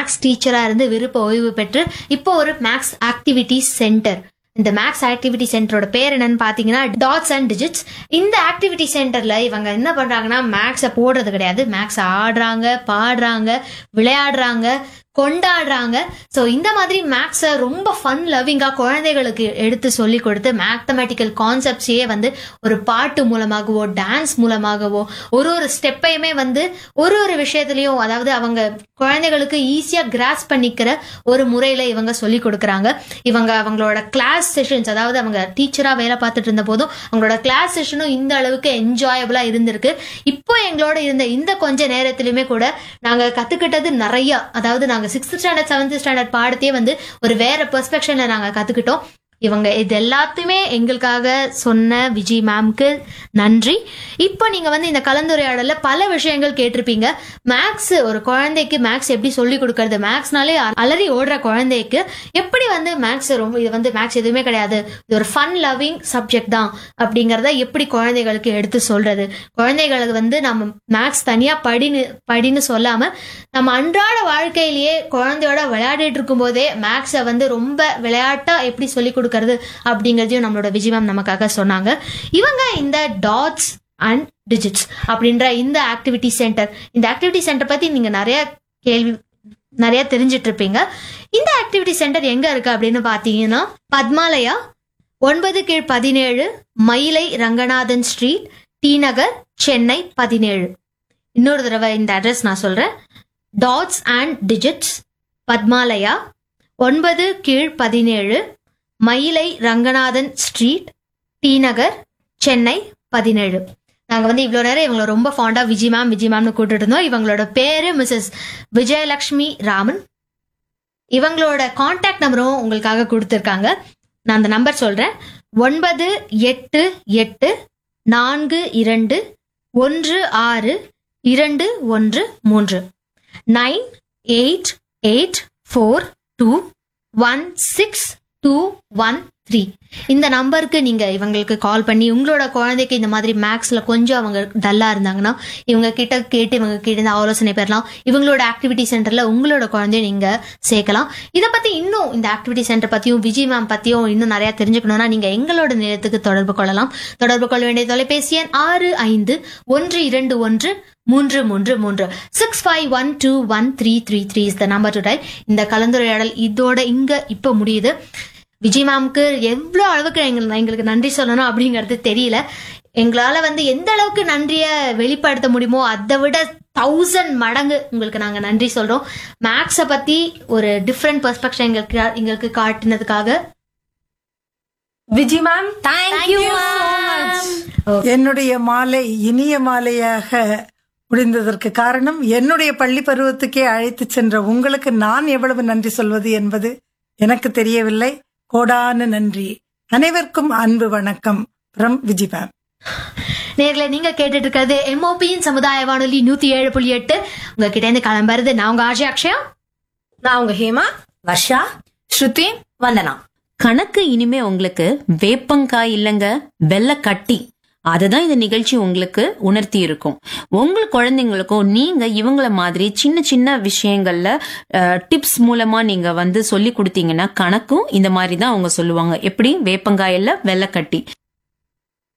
maths டீச்சரா இருந்து விருப்ப ஓய்வு பெற்று இப்போ ஒரு மேக்ஸ் ஆக்டிவிட்டி சென்டர் இந்த மேக்ஸ் ஆக்டிவிட்டி சென்டரோட பேர் என்னன்னு பாத்தீங்கன்னா டாட்ஸ் அண்ட் டிஜிட்ஸ் இந்த ஆக்டிவிட்டி சென்டர்ல இவங்க என்ன பண்றாங்கன்னா மேக்ஸை போடுறது கிடையாது மேக்ஸ் ஆடுறாங்க பாடுறாங்க விளையாடுறாங்க கொண்டாடுறாங்க ஸோ இந்த மாதிரி மேக்ஸை ரொம்ப ஃபன் லவ்விங்கா குழந்தைகளுக்கு எடுத்து சொல்லி கொடுத்து மேத்தமெட்டிக்கல் கான்செப்ட்ஸையே வந்து ஒரு பாட்டு மூலமாகவோ டான்ஸ் மூலமாகவோ ஒரு ஒரு ஸ்டெப்பையுமே வந்து ஒரு ஒரு விஷயத்துலயும் அதாவது அவங்க குழந்தைகளுக்கு ஈஸியா கிராஸ் பண்ணிக்கிற ஒரு முறையில இவங்க சொல்லி கொடுக்குறாங்க இவங்க அவங்களோட கிளாஸ் செஷன்ஸ் அதாவது அவங்க டீச்சரா வேலை பார்த்துட்டு இருந்த போதும் அவங்களோட கிளாஸ் செஷனும் இந்த அளவுக்கு என்ஜாயபிளா இருந்திருக்கு இப்போ எங்களோட இருந்த இந்த கொஞ்ச நேரத்திலுமே கூட நாங்க கத்துக்கிட்டது நிறைய அதாவது நாங்க சிக்ஸ்த் ஸ்டாண்டர்ட் செவன்த் ஸ்டாண்டர்ட் பாடத்தையே வந்து ஒரு வேற பெர்ஸ்பெக்ஷன்ல நாங்க கத்துக்கிட்டோம் இவங்க இது எல்லாத்தையுமே எங்களுக்காக சொன்ன விஜய் மேம்க்கு நன்றி இப்போ நீங்க வந்து இந்த கலந்துரையாடல பல விஷயங்கள் கேட்டிருப்பீங்க மேக்ஸ் ஒரு குழந்தைக்கு மேக்ஸ் எப்படி சொல்லி கொடுக்கறது மேக்ஸ்னாலே அலறி ஓடுற குழந்தைக்கு எப்படி வந்து மேக்ஸ் ரொம்ப இது வந்து மேக்ஸ் எதுவுமே கிடையாது இது ஒரு ஃபன் லவ்விங் சப்ஜெக்ட் தான் அப்படிங்கறத எப்படி குழந்தைகளுக்கு எடுத்து சொல்றது குழந்தைகளுக்கு வந்து நம்ம மேக்ஸ் தனியா படின்னு படின்னு சொல்லாம நம்ம அன்றாட வாழ்க்கையிலேயே குழந்தையோட விளையாடிட்டு இருக்கும் போதே மேக்ஸை வந்து ரொம்ப விளையாட்டா எப்படி சொல்லி கொடுக்கறது அப்படிங்கறதையும் நம்மளோட விஜய் மேம் நமக்காக சொன்னாங்க இவங்க இந்த டாட்ஸ் அண்ட் டிஜிட்ஸ் அப்படின்ற இந்த ஆக்டிவிட்டி சென்டர் இந்த ஆக்டிவிட்டி சென்டர் பத்தி நீங்க நிறைய கேள்வி நிறைய தெரிஞ்சிட்டு இருப்பீங்க இந்த ஆக்டிவிட்டி சென்டர் எங்க இருக்கு அப்படின்னு பாத்தீங்கன்னா பத்மாலயா ஒன்பது கீழ் பதினேழு மயிலை ரங்கநாதன் ஸ்ட்ரீட் டி நகர் சென்னை பதினேழு இன்னொரு தடவை இந்த அட்ரஸ் நான் சொல்றேன் டாட்ஸ் அண்ட் டிஜிட்ஸ் பத்மாலயா ஒன்பது கீழ் பதினேழு மயிலை ரங்கநாதன் ஸ்ட்ரீட் டி நகர் சென்னை பதினேழு நாங்கள் வந்து இவ்வளோ நேரம் இவங்களை ரொம்ப ஃபாண்டா விஜய் மேம் விஜய் மேம்னு கூப்பிட்டு இருந்தோம் இவங்களோட பேரு மிஸ்ஸஸ் விஜயலக்ஷ்மி ராமன் இவங்களோட காண்டாக்ட் நம்பரும் உங்களுக்காக கொடுத்துருக்காங்க நான் அந்த நம்பர் சொல்றேன் ஒன்பது எட்டு எட்டு நான்கு இரண்டு ஒன்று ஆறு இரண்டு ஒன்று மூன்று nine eight eight four two one six two one three இந்த நம்பருக்கு நீங்க இவங்களுக்கு கால் பண்ணி உங்களோட குழந்தைக்கு இந்த மாதிரி மேக்ஸ்ல கொஞ்சம் அவங்க டல்லா இருந்தாங்கன்னா இவங்க கிட்ட கேட்டு இவங்க கிட்ட இருந்து ஆலோசனை பெறலாம் இவங்களோட ஆக்டிவிட்டி சென்டர்ல உங்களோட குழந்தைய நீங்க சேர்க்கலாம் இதை பத்தி இன்னும் இந்த ஆக்டிவிட்டி சென்டர் பத்தியும் விஜய் மேம் பத்தியும் இன்னும் நிறைய தெரிஞ்சுக்கணும்னா நீங்க எங்களோட நிலையத்துக்கு தொடர்பு கொள்ளலாம் தொடர்பு கொள்ள வேண்டிய தொலைபேசி எண் ஆறு ஐந்து ஒன்று இரண்டு ஒன்று மூன்று மூன்று மூன்று six five one two one three three three is the number to dial இந்த கலந்துரையாடல் இதோட இங்க இப்போ முடியுது விஜய் மேம்க்கு எவ்வளோ அளவுக்கு எங்க- எங்களுக்கு நன்றி சொல்லணும் அப்படிங்கிறது தெரியல எங்களால வந்து எந்த அளவுக்கு நன்றிய வெளிப்படுத்த முடியுமோ அதை விட தௌசண்ட் மடங்கு உங்களுக்கு நாங்க நன்றி சொல்றோம் மேக்ஸை பத்தி ஒரு டிஃப்ரெண்ட் பெர்ஸ்பெக்டிவ் எங்களுக்கு எங்களுக்கு காட்டினதுக்காக விஜய் மேம் தேங்க்யூ என்னுடைய மாலை இனிய மாலையாக முடிந்ததற்கு காரணம் என்னுடைய பள்ளி பருவத்துக்கே அழைத்து சென்ற உங்களுக்கு நான் எவ்வளவு நன்றி சொல்வது என்பது எனக்கு தெரியவில்லை கோடான நன்றி அனைவருக்கும் அன்பு வணக்கம் from விஜி மேம் நேர்ல நீங்க கேட்டுட்டு இருக்கிறது எம்ஓபியின் சமுதாய வானொலி நூத்தி ஏழு புள்ளி எட்டு உங்ககிட்ட இருந்து கிளம்புறது நான் உங்க ஆஜி அக்ஷயா நான் உங்க ஹேமா வர்ஷா ஸ்ருதி வந்தனா கணக்கு இனிமே உங்களுக்கு வேப்பங்காய் இல்லங்க வெள்ளை கட்டி அதுதான் இந்த நிகழ்ச்சி உங்களுக்கு உணர்த்தி இருக்கும் உங்கள் குழந்தைங்களுக்கும் நீங்க இவங்கள மாதிரி சின்ன சின்ன விஷயங்கள்ல டிப்ஸ் மூலமா நீங்க வந்து சொல்லி கொடுத்தீங்கன்னா கணக்கும் இந்த மாதிரி தான் அவங்க சொல்லுவாங்க எப்படி வேப்பங்காயில வெள்ளை கட்டி